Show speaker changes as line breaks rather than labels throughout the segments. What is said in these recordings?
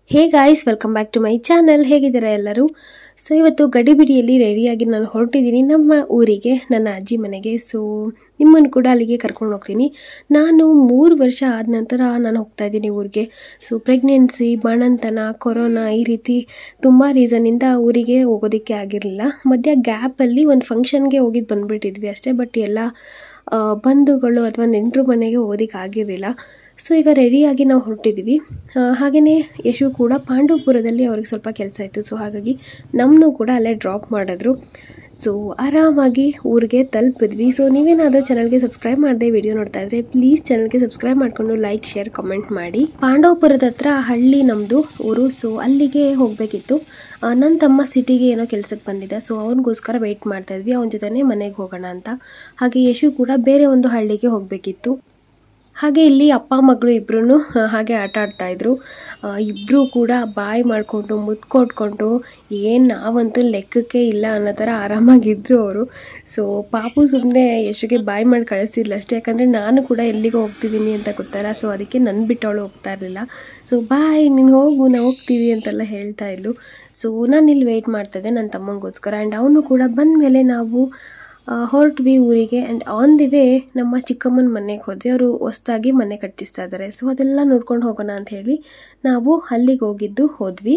Hey guys welcome back to my channel ಹೇಗಿದ್ದೀರಾ ಎಲ್ಲರೂ so ಇವತ್ತು ಗಡಿಬಿಡಿಯಲ್ಲಿ ರೆಡಿಯಾಗಿ ನಾನು ಹೊರಟಿದ್ದೀನಿ ನಮ್ಮ ಊರಿಗೆ ನನ್ನ ಅಜ್ಜಿ ಮನೆಗೆ ಸೊ ನಿಮ್ಮನ್ನು ಕೂಡ ಅಲ್ಲಿಗೆ ಕರ್ಕೊಂಡು ಹೋಗ್ತೀನಿ ನಾನು ಮೂರು ವರ್ಷ ಆದ ನಂತರ ನಾನು ಹೋಗ್ತಾ ಇದ್ದೀನಿ ಊರಿಗೆ ಸೊ ಪ್ರೆಗ್ನೆನ್ಸಿ ಬಾಣಂತನ ಕೊರೋನಾ ಈ ರೀತಿ ತುಂಬ ರೀಸನ್ನಿಂದ ಊರಿಗೆ ಹೋಗೋದಕ್ಕೆ ಆಗಿರಲಿಲ್ಲ ಮಧ್ಯ ಗ್ಯಾಪಲ್ಲಿ ಒಂದು ಫಂಕ್ಷನ್ಗೆ ಹೋಗಿದ್ದು ಬಂದುಬಿಟ್ಟಿದ್ವಿ ಅಷ್ಟೇ ಬಟ್ ಎಲ್ಲ ಆ, ಬಂಧುಗಳು ಅಥವಾ ನೆಂಟರು ಮನೆಗೆ ಹೋಗೋದಕ್ಕೆ ಆಗಿರಲಿಲ್ಲ ಸೊ ಈಗ ರೆಡಿಯಾಗಿ ನಾವು ಹೊರಟಿದ್ದೀವಿ ಹಾಗೆಯೇ ಯಶು ಕೂಡ ಪಾಂಡವಪುರದಲ್ಲಿ ಅವ್ರಿಗೆ ಸ್ವಲ್ಪ ಕೆಲಸ ಇತ್ತು ಸೊ ಹಾಗಾಗಿ ನಮ್ಮನ್ನು ಕೂಡ ಅಲ್ಲೇ ಡ್ರಾಪ್ ಮಾಡಿದ್ರು ಸೊ ಆರಾಮಾಗಿ ಊರಿಗೆ ತಲುಪಿದ್ವಿ ಸೊ ನೀವೇನಾದರೂ ಚಾನಲ್ಗೆ ಸಬ್ಸ್ಕ್ರೈಬ್ ಮಾಡದೆ ವಿಡಿಯೋ ನೋಡ್ತಾ ಇದ್ರೆ ಪ್ಲೀಸ್ ಚಾನಲ್ಗೆ ಸಬ್ಸ್ಕ್ರೈಬ್ ಮಾಡಿಕೊಂಡು ಲೈಕ್ ಶೇರ್ ಕಮೆಂಟ್ ಮಾಡಿ ಪಾಂಡವಪುರದ ಹತ್ರ ಹಳ್ಳಿ ನಮ್ಮದು ಊರು ಸೊ ಅಲ್ಲಿಗೆ ಹೋಗಬೇಕಿತ್ತು ನನ್ನ ತಮ್ಮ ಸಿಟಿಗೆ ಏನೋ ಕೆಲಸಕ್ಕೆ ಬಂದಿದ್ದ ಸೊ ಅವನಿಗೋಸ್ಕರ ವೆಯ್ಟ್ ಮಾಡ್ತಾ ಇದ್ವಿ ಅವನ ಜೊತೆನೇ ಮನೆಗೆ ಹೋಗೋಣ ಅಂತ ಹಾಗೆ ಯಶು ಕೂಡ ಬೇರೆ ಒಂದು ಹಳ್ಳಿಗೆ ಹೋಗಬೇಕಿತ್ತು ಹಾಗೆ ಇಲ್ಲಿ ಅಪ್ಪ ಮಗಳು ಇಬ್ಬರೂ ಹಾಗೆ ಆಟ ಆಡ್ತಾ ಇದ್ರು ಇಬ್ಬರು ಕೂಡ ಬಾಯಿ ಮಾಡಿಕೊಂಡು ಮುದ್ದು ಕೊಟ್ಕೊಂಡು ಏನು ನಾವಂತೂ ಲೆಕ್ಕಕ್ಕೆ ಇಲ್ಲ ಅನ್ನೋ ಥರ ಆರಾಮಾಗಿದ್ದರು ಅವರು ಸೊ ಪಾಪು ಸುಮ್ಮನೆ ಯಶುಗೆ ಬಾಯಿ ಮಾಡಿ ಕಳಿಸಿಲ್ಲ ಅಷ್ಟೇ ಯಾಕಂದರೆ ನಾನು ಕೂಡ ಎಲ್ಲಿಗೆ ಹೋಗ್ತಿದ್ದೀನಿ ಅಂತ ಗೊತ್ತಲ್ಲ ಸೊ ಅದಕ್ಕೆ ನನ್ನ ಬಿಟ್ಟು ಅವಳು ಹೋಗ್ತಾ ಇರಲಿಲ್ಲ ಸೊ ಬಾಯ್ ನೀನು ಹೋಗು ನಾವು ಹೋಗ್ತೀವಿ ಅಂತೆಲ್ಲ ಹೇಳ್ತಾ ಇದ್ಲು ಸೊ ನಾನು ಇಲ್ಲಿ ವೆಯ್ಟ್ ಮಾಡ್ತಾಯಿದ್ದೆ ನನ್ನ ತಮ್ಮಂಗೋಸ್ಕರ ಆ್ಯಂಡ್ ಅವನು ಕೂಡ ಬಂದ ಮೇಲೆ ನಾವು ಆ, ಹೊರಟ್ವಿ ಊರಿಗೆ ಆ್ಯಂಡ್ ಆನ್ ದಿ ವೇ ನಮ್ಮ ಚಿಕ್ಕಮ್ಮನ ಮನೆಗೆ ಹೋದ್ವಿ ಅವರು ಹೊಸ್ದಾಗಿ ಮನೆ ಕಟ್ಟಿಸ್ತಾ ಇದ್ದಾರೆ ಸೊ ಅದೆಲ್ಲ ನೋಡ್ಕೊಂಡು ಹೋಗೋಣ ಅಂತ ಹೇಳಿ ನಾವು ಅಲ್ಲಿಗೆ ಹೋಗಿದ್ದು ಹೋದ್ವಿ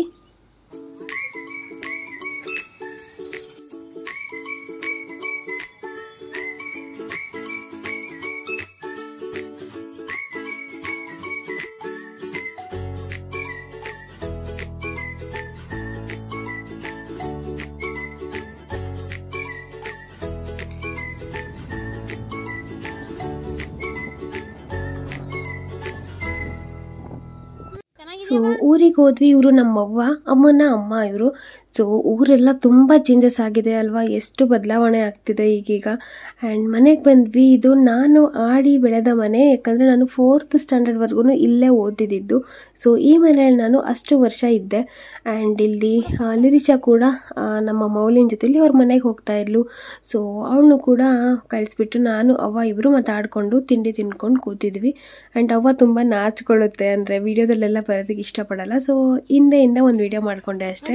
ಸೊ ಊರಿಗೆ ಹೋದ್ವಿ ಇವರು ನಮ್ಮವ್ವ ಅಮ್ಮನ ಅಮ್ಮ ಇವರು ಸೊ ಊರೆಲ್ಲ ತುಂಬ ಚೇಂಜಸ್ ಆಗಿದೆ ಅಲ್ವಾ ಎಷ್ಟು ಬದಲಾವಣೆ ಆಗ್ತಿದೆ ಈಗೀಗ ಆ್ಯಂಡ್ ಮನೆಗೆ ಬಂದ್ವಿ ಇದು ನಾನು ಆಡಿ ಬೆಳೆದ ಮನೆ ಯಾಕಂದರೆ ನಾನು ಫೋರ್ತ್ ಸ್ಟ್ಯಾಂಡರ್ಡ್ವರೆಗೂ ಇಲ್ಲೇ ಓದಿದ್ದು ಸೊ ಈ ಮನೆಯಲ್ಲಿ ನಾನು ಅಷ್ಟು ವರ್ಷ ಇದ್ದೆ ಆ್ಯಂಡ್ ಇಲ್ಲಿ ಆ, ಲಿರಿಷಾ ಕೂಡ ಆ, ನಮ್ಮ ಮೌಲಿನ ಜೊತೆಲಿ ಅವ್ರ ಮನೆಗೆ ಹೋಗ್ತಾ ಇದ್ಲು ಸೊ ಅವಳನ್ನು ಕೂಡ ಕಳಿಸ್ಬಿಟ್ಟು ನಾನು ಅವ್ವ ಇಬ್ಬರು ಮಾತಾಡಿಕೊಂಡು ತಿಂಡಿ ತಿನ್ಕೊಂಡು ಕೂತಿದ್ವಿ ಆ್ಯಂಡ್ ಅವ್ವ ತುಂಬ ನಾಚ್ಕೊಳ್ಳುತ್ತೆ ಅಂದರೆ ವೀಡಿಯೋದಲ್ಲೆಲ್ಲ ಬರೋದಕ್ಕೆ ಇಷ್ಟಪಡಲ್ಲ ಸೊ ಹಿಂದೆಯಿಂದ ಒಂದು ವಿಡಿಯೋ ಮಾಡಿಕೊಂಡೆ ಅಷ್ಟೇ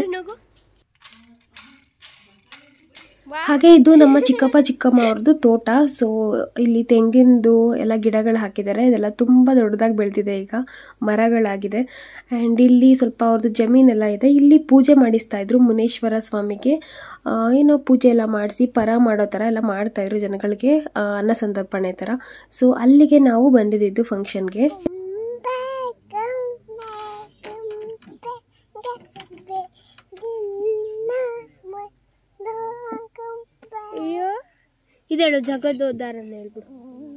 ಹಾಗೆ ಇದು ನಮ್ಮ ಚಿಕ್ಕಪ್ಪ ಚಿಕ್ಕಮ್ಮ ಅವ್ರದ್ದು ತೋಟ ಸೊ ಇಲ್ಲಿ ತೆಂಗಿನದು ಎಲ್ಲ ಗಿಡಗಳು ಹಾಕಿದ್ದಾರೆ ಇದೆಲ್ಲ ತುಂಬ ದೊಡ್ಡದಾಗಿ ಬೆಳೆದಿದೆ ಈಗ ಮರಗಳಾಗಿದೆ ಆ್ಯಂಡ್ ಇಲ್ಲಿ ಸ್ವಲ್ಪ ಅವ್ರದ್ದು ಜಮೀನೆಲ್ಲ ಇದೆ ಇಲ್ಲಿ ಪೂಜೆ ಮಾಡಿಸ್ತಾ ಇದ್ರು ಮುನೇಶ್ವರ ಸ್ವಾಮಿಗೆ ಆ, ಏನೋ ಪೂಜೆ ಎಲ್ಲ ಮಾಡಿಸಿ ಪರ ಮಾಡೋ ಥರ ಎಲ್ಲ ಮಾಡ್ತಾ ಇದ್ರು ಜನಗಳಿಗೆ ಆ, ಅನ್ನ ಸಂತರ್ಪಣೆ ಥರ ಸೊ ಅಲ್ಲಿಗೆ ನಾವು ಬಂದಿದ್ದು ಫಂಕ್ಷನ್ಗೆ
ಅಯ್ಯೋ ಇದೇಳು ಜಗದೋದ್ಧಾರನ ಹೇಳ್ಬಿಡು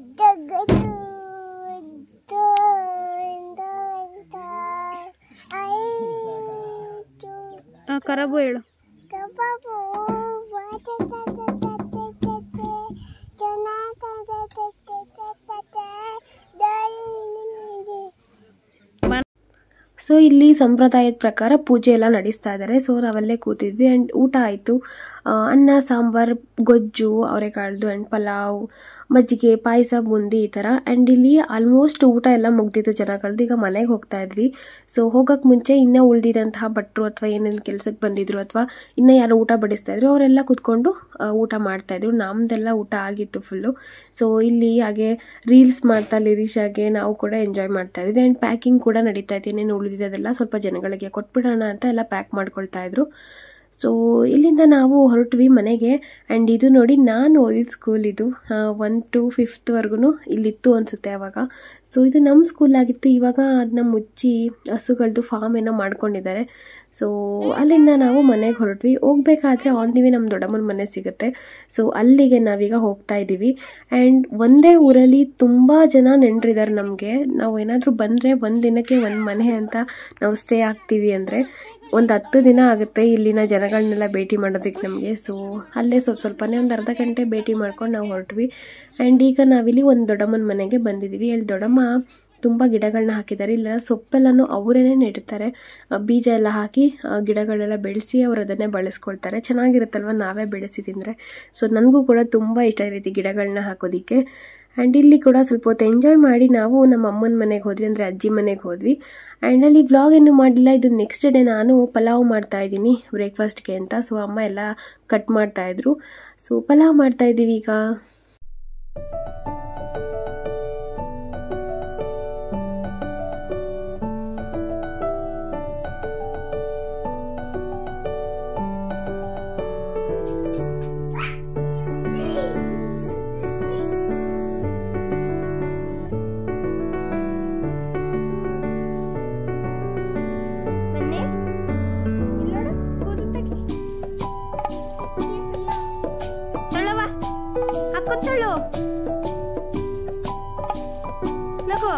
ಆ, ಕರಬು ಹೇಳು
ಸೊ ಇಲ್ಲಿ ಸಂಪ್ರದಾಯದ ಪ್ರಕಾರ ಪೂಜೆ ಎಲ್ಲ ನಡೆಸ್ತಾ ಇದ್ದಾರೆ ಸೊ ನಾವಲ್ಲೇ ಕೂತಿದ್ವಿ ಆ್ಯಂಡ್ ಊಟ ಆಯಿತು ಅನ್ನ ಸಾಂಬಾರ್ ಗೊಜ್ಜು ಅವರೆಕಾಳ್ದು ಆ್ಯಂಡ್ ಪಲಾವ್ ಮಜ್ಜಿಗೆ ಪಾಯಸ ಬೂಂದಿ ಈ ಥರ ಆ್ಯಂಡ್ ಇಲ್ಲಿ ಆಲ್ಮೋಸ್ಟ್ ಊಟ ಎಲ್ಲ ಮುಗ್ದಿತ್ತು ಜನಗಳದ್ದು ಈಗ ಮನೆಗೆ ಹೋಗ್ತಾ ಇದ್ವಿ ಸೊ ಹೋಗೋಕ್ಕೆ ಮುಂಚೆ ಇನ್ನೂ ಉಳಿದಿದಂತಹ ಭಟ್ರು ಅಥವಾ ಏನೇನು ಕೆಲಸಕ್ಕೆ ಬಂದಿದ್ರು ಅಥವಾ ಇನ್ನೂ ಯಾರು ಊಟ ಬಡಿಸ್ತಾ ಇದ್ರು ಅವರೆಲ್ಲ ಕೂತ್ಕೊಂಡು ಆ, ಊಟ ಮಾಡ್ತಾ ಇದ್ರು ನಮ್ದೆಲ್ಲ ಊಟ ಆಗಿತ್ತು ಫುಲ್ಲು ಸೊ ಇಲ್ಲಿ ಹಾಗೆ ರೀಲ್ಸ್ ಮಾಡ್ತಾ ಲಿರಿಶಾಗೆ ನಾವು ಕೂಡ ಎಂಜಾಯ್ ಮಾಡ್ತಾ ಇದ್ವಿ ಆ್ಯಂಡ್ ಪ್ಯಾಕಿಂಗ್ ಕೂಡ ನಡೀತಾ ಇತ್ತು ಇನ್ನೇನು ಉಳಿದಿದ್ದೆಲ್ಲ ಸ್ವಲ್ಪ ಜನಗಳಿಗೆ ಕೊಟ್ಬಿಡೋಣ ಅಂತ ಎಲ್ಲ ಪ್ಯಾಕ್ ಮಾಡ್ಕೊಳ್ತಾ ಇದ್ರು ಸೊ ಇಲ್ಲಿಂದ ನಾವು ಹೊರಟ್ವಿ ಮನೆಗೆ ಆ್ಯಂಡ್ ಇದು ನೋಡಿ ನಾನು ಓದಿದ ಸ್ಕೂಲ್ ಇದು ಒನ್ ಟು ಫಿಫ್ತ್ವರೆಗೂ ಇಲ್ಲಿತ್ತು ಅನಿಸುತ್ತೆ ಅವಾಗ ಸೊ ಇದು ನಮ್ಮ ಸ್ಕೂಲ್ ಆಗಿತ್ತು ಇವಾಗ ಅದನ್ನ ಮುಚ್ಚಿ ಹಸುಗಳದ್ದು ಫಾರ್ಮ್ ಏನೋ ಮಾಡ್ಕೊಂಡಿದ್ದಾರೆ ಸೊ ಅಲ್ಲಿಂದ ನಾವು ಮನೆಗೆ ಹೊರಟ್ವಿ ಹೋಗ್ಬೇಕಾದ್ರೆ ಆನ್ ದಿವಿ ನಮ್ಮ ದೊಡ್ಡಮ್ಮನ ಮನೆ ಸಿಗುತ್ತೆ ಸೊ ಅಲ್ಲಿಗೆ ನಾವೀಗ ಹೋಗ್ತಾ ಇದ್ದೀವಿ ಆ್ಯಂಡ್ ಒಂದೇ ಊರಲ್ಲಿ ತುಂಬ ಜನ ನೆಂಟ್ರಿದ್ದಾರೆ ನಮಗೆ ನಾವು ಏನಾದರೂ ಬಂದರೆ ಒಂದು ದಿನಕ್ಕೆ ಒಂದು ಮನೆ ಅಂತ ನಾವು ಸ್ಟೇ ಆಗ್ತೀವಿ ಅಂದರೆ ಒಂದು ಹತ್ತು ದಿನ ಆಗುತ್ತೆ ಇಲ್ಲಿನ ಜನಗಳನ್ನೆಲ್ಲ ಭೇಟಿ ಮಾಡೋದಕ್ಕೆ ನಮಗೆ ಸೊ ಅಲ್ಲೇ ಸ್ವಲ್ಪ ಸ್ವಲ್ಪನೇ ಒಂದು ಅರ್ಧ ಗಂಟೆ ಭೇಟಿ ಮಾಡ್ಕೊಂಡು ನಾವು ಹೊರಟ್ವಿ ಆ್ಯಂಡ್ ಈಗ ನಾವಿಲ್ಲಿ ಒಂದು ದೊಡ್ಡಮ್ಮನ ಮನೆಗೆ ಬಂದಿದ್ದೀವಿ ಇಲ್ಲಿ ದೊಡ್ಡಮ್ಮ ತುಂಬ ಗಿಡಗಳನ್ನ ಹಾಕಿದ್ದಾರೆ ಇಲ್ಲೆಲ್ಲ ಸೊಪ್ಪೆಲ್ಲನೂ ಅವರೇನೆ ನೆಡ್ತಾರೆ ಆ, ಬೀಜ ಎಲ್ಲ ಹಾಕಿ ಆ, ಗಿಡಗಳೆಲ್ಲ ಬೆಳೆಸಿ ಅವ್ರು ಅದನ್ನೇ ಬಳಸ್ಕೊಳ್ತಾರೆ ಚೆನ್ನಾಗಿರುತ್ತಲ್ವ ನಾವೇ ಬೆಳೆಸಿ ತಿಂದರೆ ಸೊ ನನಗೂ ಕೂಡ ತುಂಬ ಇಷ್ಟ ಈ ರೀತಿ ಗಿಡಗಳನ್ನ ಹಾಕೋದಕ್ಕೆ ಆ್ಯಂಡ್ ಇಲ್ಲಿ ಕೂಡ ಸ್ವಲ್ಪ ಹೊತ್ತು ಎಂಜಾಯ್ ಮಾಡಿ ನಾವು ನಮ್ಮ ಅಮ್ಮನ ಮನೆಗೆ ಹೋದ್ವಿ ಅಂದರೆ ಅಜ್ಜಿ ಮನೆಗೆ ಹೋದ್ವಿ ಆ್ಯಂಡ್ ಅಲ್ಲಿ ವ್ಲಾಗ್ ಏನು ಮಾಡಲಿಲ್ಲ ಇದು ನೆಕ್ಸ್ಟ್ ಡೇ ನಾನು ಪಲಾವ್ ಮಾಡ್ತಾ ಇದ್ದೀನಿ ಬ್ರೇಕ್ಫಾಸ್ಟ್ಗೆ ಅಂತ ಸೊ ಅಮ್ಮ ಎಲ್ಲ ಕಟ್ ಮಾಡ್ತಾ ಇದ್ರು ಸೊ ಪಲಾವ್ ಮಾಡ್ತಾ ಇದ್ದೀವಿ ಈಗ
ಬನ್ನಿ ಇಲ್ಲೋಡು ಕೂದಲು ತೆಗಿ ತೊಳ್ಳವ ಹಾಕೊಂತಳು ನಗು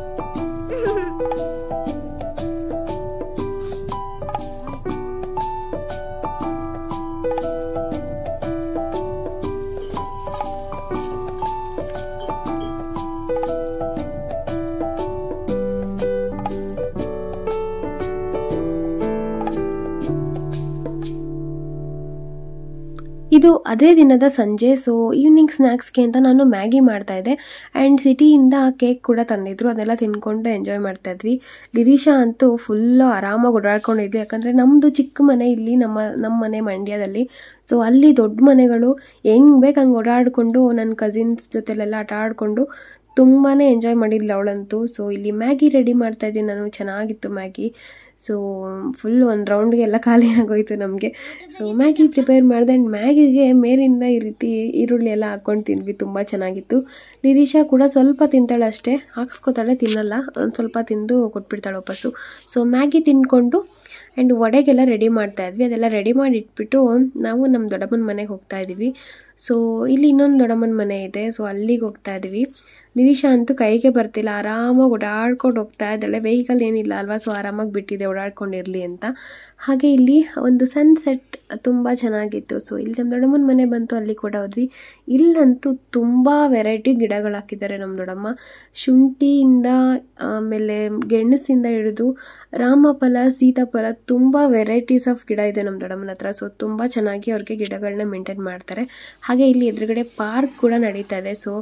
ಇದು ಅದೇ ದಿನದ ಸಂಜೆ ಸೊ ಈವ್ನಿಂಗ್ ಸ್ನ್ಯಾಕ್ಸ್ಗೆ ಅಂತ ನಾನು ಮ್ಯಾಗಿ ಮಾಡ್ತಾ ಇದ್ದೆ ಆ್ಯಂಡ್ ಸಿಟಿಯಿಂದ ಕೇಕ್ ಕೂಡ ತಂದಿದ್ರು ಅದೆಲ್ಲ ತಿನ್ಕೊಂಡು ಎಂಜಾಯ್ ಮಾಡ್ತಾ ಇದ್ವಿ ಲಿರೀಶಾ ಅಂತೂ ಫುಲ್ಲು ಆರಾಮಾಗಿ ಓಡಾಡ್ಕೊಂಡಿದ್ವಿ ಯಾಕಂದರೆ ನಮ್ಮದು ಚಿಕ್ಕ ಮನೆ ಇಲ್ಲಿ ನಮ್ಮ ನಮ್ಮ ಮನೆ ಮಂಡ್ಯದಲ್ಲಿ ಸೊ ಅಲ್ಲಿ ದೊಡ್ಡ ಮನೆಗಳು ಹೆಂಗ್ ಬೇಕು ಹಂಗೆ ಓಡಾಡಿಕೊಂಡು ನನ್ನ ಕಸಿನ್ಸ್ ಜೊತೆಲೆಲ್ಲ ಆಟ ಆಡಿಕೊಂಡು ತುಂಬಾ ಎಂಜಾಯ್ ಮಾಡಿದ್ಲು ಅವಳಂತೂ ಸೊ ಇಲ್ಲಿ ಮ್ಯಾಗಿ ರೆಡಿ ಮಾಡ್ತಾ ಇದ್ದೀನಿ ನಾನು ಚೆನ್ನಾಗಿತ್ತು ಮ್ಯಾಗಿ ಸೊ ಫುಲ್ ಒಂದು ರೌಂಡ್ಗೆ ಎಲ್ಲ ಖಾಲಿ ಆಗೋಯ್ತು ನಮಗೆ ಸೊ ಮ್ಯಾಗಿ ಪ್ರಿಪೇರ್ ಮಾಡಿದೆ ಆ್ಯಂಡ್ ಮ್ಯಾಗಿಗೆ ಮೇಲಿಂದ ಈ ರೀತಿ ಈರುಳ್ಳಿ ಎಲ್ಲ ಹಾಕ್ಕೊಂಡು ತಿಂದ್ವಿ ತುಂಬ ಚೆನ್ನಾಗಿತ್ತು ಲಿರೀಶಾ ಕೂಡ ಸ್ವಲ್ಪ ತಿಂತಾಳೆ ಅಷ್ಟೇ ಹಾಕ್ಸ್ಕೊತಾಳೆ ತಿನ್ನಲ್ಲ ಒಂದು ಸ್ವಲ್ಪ ತಿಂದು ಕೊಟ್ಬಿಡ್ತಾಳೆ ವಾಪಸ್ಸು ಸೊ ಮ್ಯಾಗಿ ತಿಂದ್ಕೊಂಡು ಆ್ಯಂಡ್ ವಡೆಗೆಲ್ಲ ರೆಡಿ ಮಾಡ್ತಾ ಇದ್ವಿ ಅದೆಲ್ಲ ರೆಡಿ ಮಾಡಿ ಇಟ್ಬಿಟ್ಟು ನಾವು ನಮ್ಮ ದೊಡ್ಡಮ್ಮನ ಮನೆಗೆ ಹೋಗ್ತಾ ಇದ್ದೀವಿ ಸೊ ಇಲ್ಲಿ ಇನ್ನೊಂದು ದೊಡ್ಡಮ್ಮನ ಮನೆ ಇದೆ ಸೊ ಅಲ್ಲಿಗೆ ಹೋಗ್ತಾ ಇದ್ದೀವಿ ನಿರೀಶಾ ಅಂತೂ ಕೈಗೆ ಬರ್ತಿಲ್ಲ ಆರಾಮಾಗಿ ಓಡಾಡ್ಕೊಂಡು ಹೋಗ್ತಾ ಇದ್ದಾಳೆ ವೆಹಿಕಲ್ ಏನಿಲ್ಲ ಅಲ್ವಾ ಸೊ ಆರಾಮಾಗಿ ಬಿಟ್ಟಿದೆ ಓಡಾಡ್ಕೊಂಡಿರಲಿ ಅಂತ ಹಾಗೆ ಇಲ್ಲಿ ಒಂದು ಸನ್ಸೆಟ್ ತುಂಬ ಚೆನ್ನಾಗಿತ್ತು ಸೊ ಇಲ್ಲಿ ನಮ್ಮ ದೊಡ್ಡಮ್ಮನ ಮನೆ ಬಂತು ಅಲ್ಲಿ ಕೂಡ ಹೋದ್ವಿ ಇಲ್ಲಂತೂ ತುಂಬ ವೆರೈಟಿ ಗಿಡಗಳು ಹಾಕಿದ್ದಾರೆ ನಮ್ಮ ದೊಡ್ಡಮ್ಮ ಶುಂಠಿಯಿಂದ ಆಮೇಲೆ ಗೆಣಸಿಂದ ಹಿಡಿದು ರಾಮಫಲ ಸೀತಾಫಲ ತುಂಬ ವೆರೈಟೀಸ್ ಆಫ್ ಗಿಡ ಇದೆ ನಮ್ಮ ದೊಡ್ಡಮ್ಮನ ಹತ್ರ ಸೊ ತುಂಬ ಚೆನ್ನಾಗಿ ಅವ್ರಿಗೆ ಗಿಡಗಳನ್ನ ಮೇಂಟೈನ್ ಮಾಡ್ತಾರೆ ಹಾಗೆ ಇಲ್ಲಿ ಎದುರುಗಡೆ ಪಾರ್ಕ್ ಕೂಡ ನಡೀತಾ ಇದೆ ಸೊ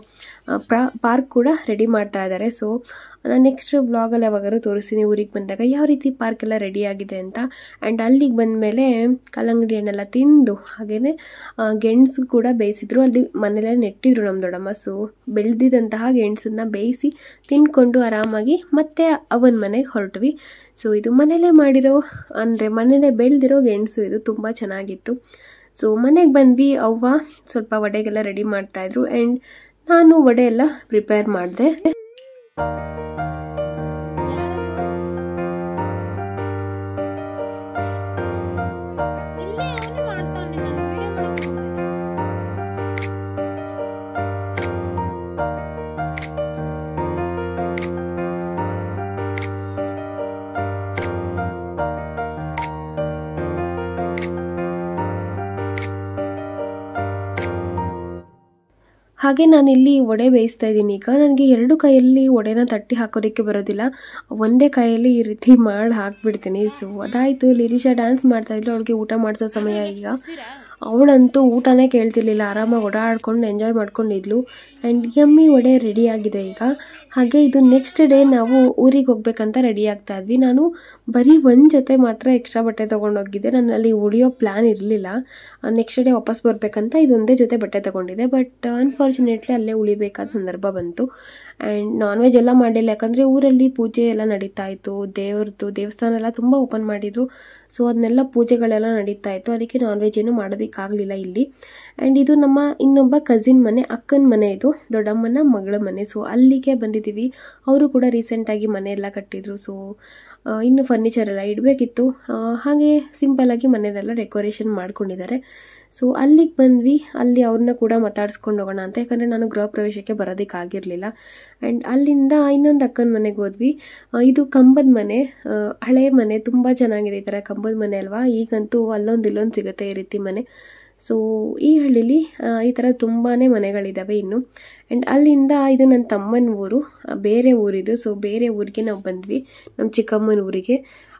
ಪಾರ್ಕ್ ಕೂಡ ರೆಡಿ ಮಾಡ್ತಾ ಇದ್ದಾರೆ ಸೊ ನಾನು ನೆಕ್ಸ್ಟ್ ಬ್ಲಾಗಲ್ಲಿ ಯಾವಾಗಾದ್ರೂ ತೋರಿಸ್ತೀನಿ ಊರಿಗೆ ಬಂದಾಗ ಯಾವ ರೀತಿ ಪಾರ್ಕ್ ಎಲ್ಲ ರೆಡಿ ಆಗಿದೆ ಅಂತ ಆ್ಯಂಡ್ ಅಲ್ಲಿಗೆ ಬಂದಮೇಲೆ ಕಲ್ಲಂಗಡಿ ಹಣ್ಣೆಲ್ಲ ತಿಂದು ಹಾಗೆಯೇ ಗೆಣಸು ಕೂಡ ಬೇಯಿಸಿದ್ರು ಅಲ್ಲಿ ಮನೇಲೆ ನೆಟ್ಟಿದ್ರು ನಮ್ಮ ದೊಡ್ಡಮ್ಮ ಸೊ ಬೆಳೆದಿದ್ದಂತಹ ಗೆಣಸನ್ನ ಬೇಯಿಸಿ ತಿನ್ಕೊಂಡು ಆರಾಮಾಗಿ ಮತ್ತೆ ಅವನ ಮನೆಗೆ ಹೊರಟ್ವಿ ಸೊ ಇದು ಮನೇಲೇ ಮಾಡಿರೋ ಅಂದರೆ ಮನೇಲೇ ಬೆಳೆದಿರೋ ಗೆಣಸು ಇದು ತುಂಬ ಚೆನ್ನಾಗಿತ್ತು ಸೊ ಮನೆಗೆ ಬಂದ್ವಿ ಅವ್ವ ಸ್ವಲ್ಪ ವಡೆಗೆಲ್ಲ ರೆಡಿ ಮಾಡ್ತಾಯಿದ್ರು ಆ್ಯಂಡ್ ನಾನು ವಡೆ ಎಲ್ಲ ಪ್ರಿಪೇರ್ ಮಾಡಿದೆ
ಇಲ್ಲೇ ಅವನೇ ಮಾಡ್ತಾವ್ನೆ ನಾನು ವಿಡಿಯೋ ಮಾಡಕ್ ಹೋಗ್ತಿದ್ದೆ.
ಹಾಗೆ ನಾನಿಲ್ಲಿ ವಡೆ ಬೇಯಿಸ್ತಾ ಇದ್ದೀನಿ ಈಗ ನನಗೆ ಎರಡು ಕೈಯಲ್ಲಿ ವಡೆನ ತಟ್ಟಿ ಹಾಕೋದಕ್ಕೆ ಬರೋದಿಲ್ಲ ಒಂದೇ ಕೈಯಲ್ಲಿ ಈ ರೀತಿ ಮಾಡಿ ಹಾಕ್ಬಿಡ್ತೀನಿ ಸೊ ಅದಾಯಿತು ಲಿರಿಶಾ ಡ್ಯಾನ್ಸ್ ಮಾಡ್ತಾ ಇದ್ಲು ಅವಳಿಗೆ ಊಟ ಮಾಡಿಸೋ ಸಮಯ ಈಗ ಅವಳಂತೂ ಊಟನೇ ಕೇಳ್ತಿರ್ಲಿಲ್ಲ ಆರಾಮಾಗಿ ಓಡಾಡ್ಕೊಂಡು ಎಂಜಾಯ್ ಮಾಡ್ಕೊಂಡಿದ್ಲು ಆ್ಯಂಡ್ ಯಮ್ಮಿ ವಡೆ ರೆಡಿ ಆಗಿದೆ ಈಗ ಹಾಗೆ ಇದು ನೆಕ್ಸ್ಟ್ ಡೇ ನಾವು ಊರಿಗೆ ಹೋಗ್ಬೇಕಂತ ರೆಡಿ ಆಗ್ತಾ ಇದ್ವಿ ನಾನು ಬರೀ ಒಂದು ಜೊತೆ ಮಾತ್ರ ಎಕ್ಸ್ಟ್ರಾ ಬಟ್ಟೆ ತೊಗೊಂಡೋಗಿದ್ದೆ ನಾನು ಅಲ್ಲಿ ಉಳಿಯೋ ಪ್ಲ್ಯಾನ್ ಇರಲಿಲ್ಲ ನೆಕ್ಸ್ಟ್ ಡೇ ವಾಪಸ್ ಬರಬೇಕಂತ ಇದೊಂದೇ ಜೊತೆ ಬಟ್ಟೆ ತೊಗೊಂಡಿದ್ದೆ ಬಟ್ ಅನ್ಫಾರ್ಚುನೇಟ್ಲಿ ಅಲ್ಲೇ ಉಳಿಬೇಕಾದ ಸಂದರ್ಭ ಬಂತು ಆ್ಯಂಡ್ ನಾನ್ ವೆಜ್ ಎಲ್ಲ ಮಾಡಲಿಲ್ಲ ಯಾಕಂದರೆ ಊರಲ್ಲಿ ಪೂಜೆ ಎಲ್ಲ ನಡೀತಾ ಇತ್ತು ದೇವ್ರದ್ದು ದೇವಸ್ಥಾನ ಎಲ್ಲ ತುಂಬ ಓಪನ್ ಮಾಡಿದರು ಸೊ ಅದನ್ನೆಲ್ಲ ಪೂಜೆಗಳೆಲ್ಲ ನಡೀತಾ ಇತ್ತು ಅದಕ್ಕೆ ನಾನ್ ವೆಜ್ ಏನು ಮಾಡೋದಕ್ಕಾಗಲಿಲ್ಲ ಇಲ್ಲಿ ಆ್ಯಂಡ್ ಇದು ನಮ್ಮ ಇನ್ನೊಬ್ಬ ಕಸಿನ್ ಮನೆ ಅಕ್ಕನ ಮನೆ ಇದು ದೊಡ್ಡಮ್ಮನ ಮಗಳ ಮನೆ ಸೊ ಅಲ್ಲಿಗೆ ಬಂದಿದ್ದೀವಿ ಅವರು ಕೂಡ ರೀಸೆಂಟಾಗಿ ಮನೆ ಎಲ್ಲ ಕಟ್ಟಿದ್ರು ಸೊ ಇನ್ನು ಫರ್ನಿಚರ್ ಎಲ್ಲ ಇಡಬೇಕಿತ್ತು ಹಾಗೆ ಸಿಂಪಲ್ಲಾಗಿ ಮನೆಯಲ್ಲೆಲ್ಲ ಡೆಕೋರೇಷನ್ ಮಾಡ್ಕೊಂಡಿದ್ದಾರೆ ಸೊ ಅಲ್ಲಿಗೆ ಬಂದ್ವಿ ಅಲ್ಲಿ ಅವ್ರನ್ನ ಕೂಡ ಮಾತಾಡ್ಸ್ಕೊಂಡು ಹೋಗೋಣ ಅಂತ ಯಾಕಂದರೆ ನಾನು ಗೃಹ ಪ್ರವೇಶಕ್ಕೆ ಬರೋದಕ್ಕಾಗಿರಲಿಲ್ಲ ಆ್ಯಂಡ್ ಅಲ್ಲಿಂದ ಇನ್ನೊಂದು ಅಕ್ಕನ ಮನೆಗೆ ಹೋದ್ವಿ ಆ, ಇದು ಕಂಬದ ಮನೆ ಆ, ಹಳೆ ಮನೆ ತುಂಬ ಚೆನ್ನಾಗಿದೆ ಈ ಥರ ಕಂಬದ ಮನೆ ಅಲ್ವಾ ಈಗಂತೂ ಅಲ್ಲೊಂದು ಇಲ್ಲೊಂದು ಸಿಗುತ್ತೆ ಈ ರೀತಿ ಮನೆ ಸೊ ಈ ಹಳ್ಳಿಲಿ ಆ, ಈ ಥರ ತುಂಬಾ ಮನೆಗಳಿದ್ದಾವೆ ಇನ್ನು ಆ್ಯಂಡ್ ಅಲ್ಲಿಂದ ಇದು ನನ್ನ ತಮ್ಮನ ಊರು ಆ, ಬೇರೆ ಊರಿದು ಸೊ ಬೇರೆ ಊರಿಗೆ ನಾವು ಬಂದ್ವಿ ನಮ್ಮ ಚಿಕ್ಕಮ್ಮನ ಊರಿಗೆ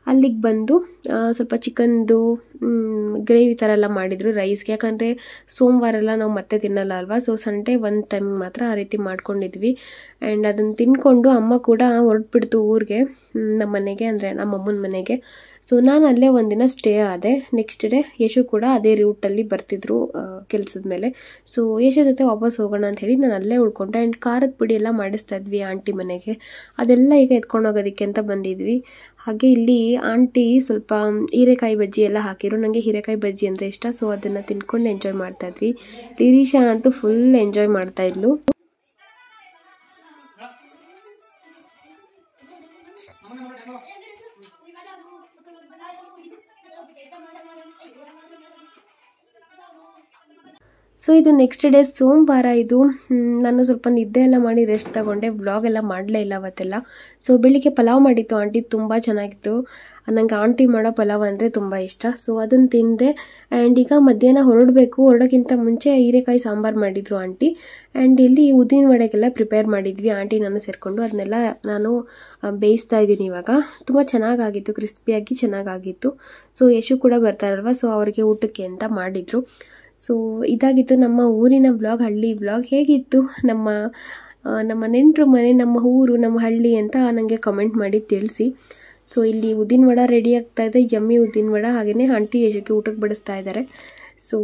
ಅಲ್ಲಿಗೆ ಬಂದು ಆ, ಸ್ವಲ್ಪ ಚಿಕನ್ದು ಗ್ರೇವಿ ಥರ ಎಲ್ಲ ಮಾಡಿದರು ರೈಸ್ಗೆ ಯಾಕಂದರೆ ಸೋಮವಾರ ಎಲ್ಲ ನಾವು ಮತ್ತೆ ತಿನ್ನಲ್ಲ ಅಲ್ವಾ ಸೊ ಸಂಡೇ ಒಂದು ಟೈಮ್ ಮಾತ್ರ ಆ ರೀತಿ ಮಾಡ್ಕೊಂಡಿದ್ವಿ ಆ್ಯಂಡ್ ಅದನ್ನು ತಿನ್ಕೊಂಡು ಅಮ್ಮ ಕೂಡ ಹೊರಟ್ಬಿಡ್ತು ಊರಿಗೆ ನಮ್ಮ ಮನೆಗೆ ಅಂದರೆ ನಮ್ಮ ಅಮ್ಮನ ಮನೆಗೆ ಸೊ ನಾನು ಅಲ್ಲೇ ಒಂದಿನ ಸ್ಟೇ ಆದೆ ನೆಕ್ಸ್ಟ್ ಡೇ ಯಶು ಕೂಡ ಅದೇ ರೂಟಲ್ಲಿ ಬರ್ತಿದ್ರು ಕೆಲಸದ ಮೇಲೆ ಸೊ ಯಶು ಜೊತೆ ವಾಪಸ್ ಹೋಗೋಣ ಅಂತ ಹೇಳಿ ನಾನು ಅಲ್ಲೇ ಉಳ್ಕೊಂಡೆ ಆ್ಯಂಡ್ ಖಾರದ ಪುಡಿ ಎಲ್ಲ ಮಾಡಿಸ್ತಾ ಇದ್ವಿ ಆಂಟಿ ಮನೆಗೆ ಅದೆಲ್ಲ ಈಗ ಎತ್ಕೊಂಡು ಹೋಗೋದಕ್ಕೆ ಅಂತ ಬಂದಿದ್ವಿ ಹಾಗೆ ಇಲ್ಲಿ ಆಂಟಿ ಸ್ವಲ್ಪ ಹೀರೆಕಾಯಿ ಬಜ್ಜಿ ಎಲ್ಲ ಹಾಕಿರು ನನಗೆ ಹೀರೆಕಾಯಿ ಬಜ್ಜಿ ಅಂದರೆ ಇಷ್ಟ ಸೊ ಅದನ್ನು ತಿನ್ಕೊಂಡು ಎಂಜಾಯ್ ಮಾಡ್ತಾ ಇದ್ವಿ ಲಿರೀಶಾ ಅಂತೂ ಫುಲ್ ಎಂಜಾಯ್ ಮಾಡ್ತಾ ಇದ್ಲು ಸೊ ಇದು ನೆಕ್ಸ್ಟ್ ಡೇ ಸೋಮವಾರ ಇದು ಹ್ಮ್, ನಾನು ಸ್ವಲ್ಪ ನಿದ್ದೆ ಎಲ್ಲ ಮಾಡಿ ರೆಸ್ಟ್ ತಗೊಂಡೆ ವ್ಲಾಗ್ ಎಲ್ಲ ಮಾಡಲೇ ಇಲ್ಲ ಅವತ್ತೆಲ್ಲ ಸೊ ಬೆಳಿಗ್ಗೆ ಪಲಾವ್ ಮಾಡಿತ್ತು ಆಂಟಿ ತುಂಬ ಚೆನ್ನಾಗಿತ್ತು ನನಗೆ ಆಂಟಿ ಮಾಡೋ ಪಲಾವ್ ಅಂದರೆ ತುಂಬ ಇಷ್ಟ ಸೊ ಅದನ್ನು ತಿಂದೆ ಆ್ಯಂಡ್ ಈಗ ಮಧ್ಯಾಹ್ನ ಹೊರಡಬೇಕು ಹೊರಡೋಕ್ಕಿಂತ ಮುಂಚೆ ಹೀರೆಕಾಯಿ ಸಾಂಬಾರು ಮಾಡಿದರು ಆಂಟಿ ಆ್ಯಂಡ್ ಇಲ್ಲಿ ಉದ್ದಿನ ವಡೆಗೆಲ್ಲ ಪ್ರಿಪೇರ್ ಮಾಡಿದ್ವಿ ಆಂಟಿ ನಾನು ಸೇರಿಕೊಂಡು ಅದನ್ನೆಲ್ಲ ನಾನು ಆ, ಬೇಯಿಸ್ತಾ ಇದ್ದೀನಿ ಇವಾಗ ತುಂಬ ಚೆನ್ನಾಗಾಗಿತ್ತು ಕ್ರಿಸ್ಪಿಯಾಗಿ ಚೆನ್ನಾಗಾಗಿತ್ತು ಸೊ ಯಶು ಕೂಡ ಬರ್ತಾರಲ್ವ ಸೊ ಅವರಿಗೆ ಊಟಕ್ಕೆ ಅಂತ ಮಾಡಿದರು ಸೊ ಇದಾಗಿತ್ತು ನಮ್ಮ ಊರಿನ ಬ್ಲಾಗ್ ಹಳ್ಳಿ ಬ್ಲಾಗ್ ಹೇಗಿತ್ತು ನಮ್ಮ ಆ, ನಮ್ಮ ನೆಂಟರು ಮನೆ ನಮ್ಮ ಊರು ನಮ್ಮ ಹಳ್ಳಿ ಅಂತ ನನಗೆ ಕಮೆಂಟ್ ಮಾಡಿ ತಿಳಿಸಿ ಸೊ ಇಲ್ಲಿ ಉದ್ದಿನ ವಡ ರೆಡಿ ಆಗ್ತಾ ಇದೆ ಯಮ್ಮಿ ಉದ್ದಿನ ವಡ ಹಾಗೆಯೇ ಆಂಟಿ ಯಶಕ್ಕೆ ಊಟಕ್ಕೆ ಬಡಿಸ್ತಾ ಇದ್ದಾರೆ ಸೊ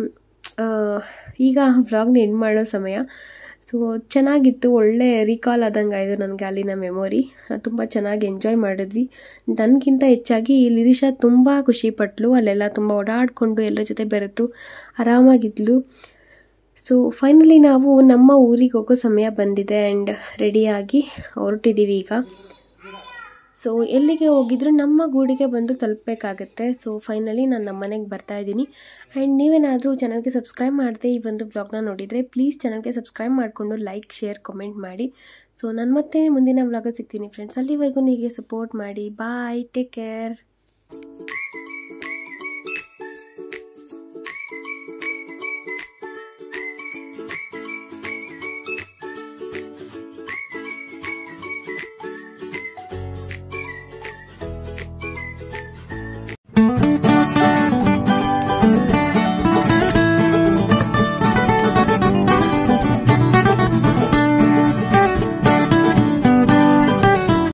ಈಗ ವ್ಲಾಗ್ನ ಎಂಡ್ ಮಾಡೋ ಸಮಯ ಸೊ ಚೆನ್ನಾಗಿತ್ತು ಒಳ್ಳೆ ರೀಕಾಲ್ ಆದಂಗೆ ಆಯಿತು ನನಗೆ ಅಲ್ಲಿನ ಮೆಮೊರಿ ತುಂಬ ಚೆನ್ನಾಗಿ ಎಂಜಾಯ್ ಮಾಡಿದ್ವಿ ನನಗಿಂತ ಹೆಚ್ಚಾಗಿ ಲಿರಿಷಾ ತುಂಬ ಖುಷಿಪಟ್ಲು ಅಲ್ಲೆಲ್ಲ ತುಂಬ ಓಡಾಡಿಕೊಂಡು ಎಲ್ಲರ ಜೊತೆ ಬೆರೆತು ಆರಾಮಾಗಿದ್ಲು ಸೊ ಫೈನಲಿ ನಾವು ನಮ್ಮ ಊರಿಗೆ ಹೋಗೋ ಸಮಯ ಬಂದಿದೆ ಆ್ಯಂಡ್ ರೆಡಿಯಾಗಿ ಹೊರಟಿದ್ದೀವಿ ಈಗ ಸೊ ಎಲ್ಲಿಗೆ ಹೋಗಿದ್ರು ನಮ್ಮ ಗೂಡಿಗೆ ಬಂದು ತಲುಪಬೇಕಾಗತ್ತೆ ಸೊ ಫೈನಲಿ ನಾನು ನಮ್ಮ ಮನೆಗೆ ಬರ್ತಾ ಇದ್ದೀನಿ ಆ್ಯಂಡ್ ನೀವೇನಾದರೂ ಚಾನಲ್ಗೆ ಸಬ್ಸ್ಕ್ರೈಬ್ ಮಾಡದೆ ಈ ಒಂದು ಬ್ಲಾಗ್ನ ನೋಡಿದರೆ ಪ್ಲೀಸ್ ಚಾನಲ್ಗೆ ಸಬ್ಸ್ಕ್ರೈಬ್ ಮಾಡಿಕೊಂಡು ಲೈಕ್ ಶೇರ್ ಕಮೆಂಟ್ ಮಾಡಿ ಸೊ ನಾನು ಮತ್ತೆ ಮುಂದಿನ ಬ್ಲಾಗಲ್ಲಿ ಸಿಗ್ತೀನಿ ಫ್ರೆಂಡ್ಸ್ ಅಲ್ಲಿವರೆಗೂ ಹೀಗೆ ಸಪೋರ್ಟ್ ಮಾಡಿ ಬಾಯ್ ಟೇಕ್ ಕೇರ್